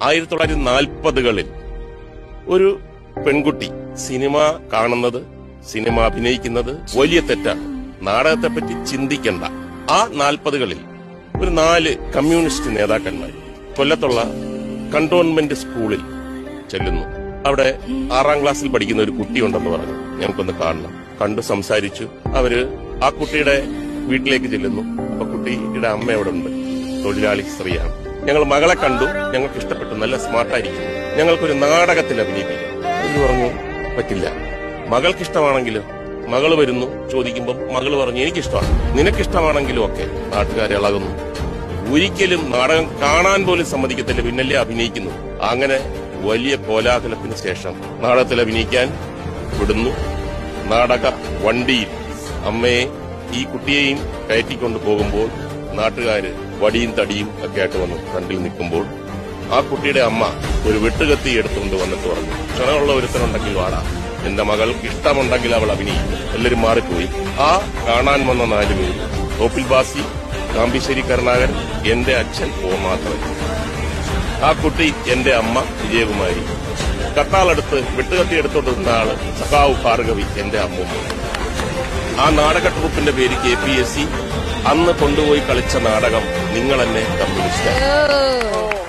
ആയിരത്തി തൊള്ളായിരത്തി നാൽപ്പതുകളിൽ ഒരു പെൺകുട്ടി സിനിമ കാണുന്നത് സിനിമ അഭിനയിക്കുന്നത് വലിയ തെറ്റാണ് നാടകത്തെപ്പറ്റി ചിന്തിക്കണ്ട ആ നാൽപ്പതുകളിൽ ഒരു നാല് കമ്മ്യൂണിസ്റ്റ് നേതാക്കന്മാർ കൊല്ലത്തുള്ള കണ്ടോൺമെന്റ് സ്കൂളിൽ ചെല്ലുന്നു അവിടെ ആറാം ക്ലാസ്സിൽ പഠിക്കുന്ന ഒരു കുട്ടിയുണ്ടെന്ന് പറഞ്ഞു ഞങ്ങൾക്കൊന്ന് കാണണം കണ്ടു സംസാരിച്ചു അവര് ആ കുട്ടിയുടെ വീട്ടിലേക്ക് ചെല്ലുന്നു അപ്പൊ കുട്ടിയുടെ അമ്മ അവിടെ ഉണ്ട് തൊഴിലാളി സ്ത്രീയാണ് ഞങ്ങൾ മകളെ കണ്ടു ഞങ്ങൾക്ക് ഇഷ്ടപ്പെട്ടു നല്ല സ്മാർട്ടായിരിക്കുന്നു ഞങ്ങൾക്കൊരു നാടകത്തിൽ അഭിനയിപ്പിക്കാം അവര് പറഞ്ഞു പറ്റില്ല മകൾക്കിഷ്ടമാണെങ്കിലോ മകള് വരുന്നു ചോദിക്കുമ്പോൾ മകള് പറഞ്ഞു എനിക്കിഷ്ടമാണ് നിനക്കിഷ്ടമാണെങ്കിലും ഒക്കെ നാട്ടുകാരെ ഇളകുന്നു ഒരിക്കലും നാടകം കാണാൻ പോലും സമ്മതിക്കത്തില്ല പിന്നല്ലേ അഭിനയിക്കുന്നു അങ്ങനെ വലിയ കോലാഹലത്തിന് ശേഷം നാടകത്തിൽ അഭിനയിക്കാൻ വിടുന്നു നാടക വണ്ടിയിൽ അമ്മയെ ഈ കുട്ടിയെയും കയറ്റിക്കൊണ്ട് പോകുമ്പോൾ നാട്ടുകാര് വടിയും തടിയും ഒക്കെ ആയിട്ട് വന്ന് ഫ്രണ്ടിൽ നിൽക്കുമ്പോൾ ആ കുട്ടിയുടെ അമ്മ ഒരു വെട്ടുകത്തി എടുത്തുകൊണ്ട് വന്നിട്ട് പറഞ്ഞു ക്ഷണമുള്ള ഒരുത്തനുണ്ടെങ്കിൽ വാടാ എന്റെ മകൾക്ക് ഇഷ്ടമുണ്ടെങ്കിൽ അവൾ അഭിനയിക്കും എല്ലാവരും മാറിപ്പോയി ആ കാണാൻ വന്ന നാലുപേര് തോപ്പിൽ ബാസി കാമ്പിശ്ശേരി കരുണാകരൻ എന്റെ അച്ഛൻ ഓ മാത്രം ആ കുട്ടി എന്റെ അമ്മ വിജയകുമാരി കത്താളെടുത്ത് വെട്ടുകത്തി എടുത്തോണ്ട് നിന്ന ആള് സഖാവ് ഭാർഗവി എന്റെ അമ്മൂമ്മ ആ നാടക ട്രൂപ്പിന്റെ പേര് കെ പി എസ് സി അന്ന് കൊണ്ടുപോയി കളിച്ച നാടകം നിങ്ങൾ എന്നെ കമ്മ്യൂണിസ്റ്റ് ഓ